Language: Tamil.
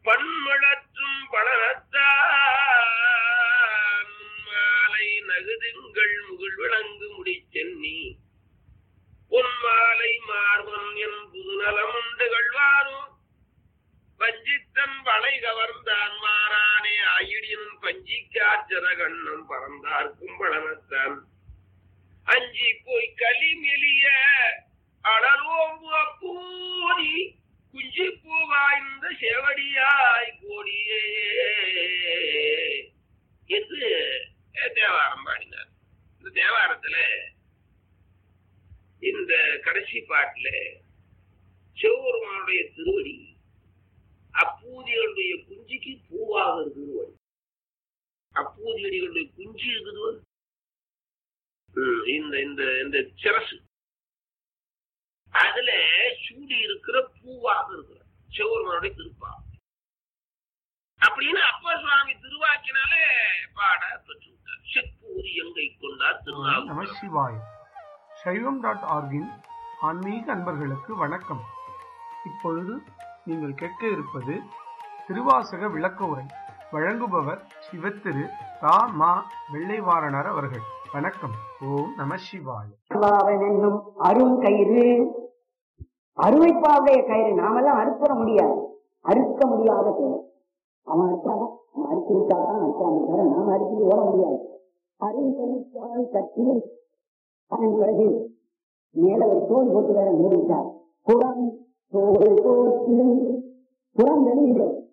பண்மழற்றும் பலனத்தான் மாலை நகுதிங்கள் முகில் விளங்கு முடிச்சென்னி பொன்மாலை மார்பன் என் புது நலமுண்டு கழ்வாரும் பஞ்சித்தன் வளை கவர்ந்தான் மாறானே ஆயிடினும் பஞ்சிக்காச்சர கண்ணம் பறந்தார்க்கும் பலனத்தான் அஞ்சி போய் களி மெலிய அடலோம்பு அப்பூதி குஞ்சி பூவாய்ந்த செவடியாய் கோடியே என்று தேவாரம் பாடினார் இந்த தேவாரத்துல இந்த கடைசி பாட்டுல சிவபெருமானுடைய திருவடி அப்பூதிகளுடைய குஞ்சிக்கு பூவாக இருக்குது அப்பூதியடிகளுடைய குஞ்சு இருக்குது ம், இந்த இந்த இந்த சிரசு அதுல சூடி இருக்கிற பூவாக இருக்கிற சிவபெருமானுடைய திருப்பா அப்படின்னு அப்பர் சுவாமி திருவாக்கினாலே பாட பெற்று விட்டார் செப்பூரி எங்கை கொண்டார் நம திருநாவுக்கரசர் சிவாய் சைவம் டாட் ஆர்கின் ஆன்மீக அன்பர்களுக்கு வணக்கம் இப்பொழுது நீங்கள் கேட்க இருப்பது திருவாசக விளக்க உரை வழங்குபவர் சிவத்திரு ரா மா வெள்ளைவாரணர் அவர்கள் வணக்கம் ஓம் நம சிவாய் பாவன் என்னும் அரும் கயிறு அருமைப்பாவுடைய கயிறு நாமெல்லாம் அறுப்பட முடியாது அறுக்க முடியாத செயல் அவன் அறுத்தாதான் அவன் அறுத்து விட்டாதான் அறுத்தாங்க தவிர நாம் அறுத்து ஓட முடியாது அருங்கலிப்பால் கட்டி அதன் பிறகு மேல ஒரு தோல் போட்டு வேற மூடிட்டார் புறம் தோல் போட்டு புறம் வெளியிடும்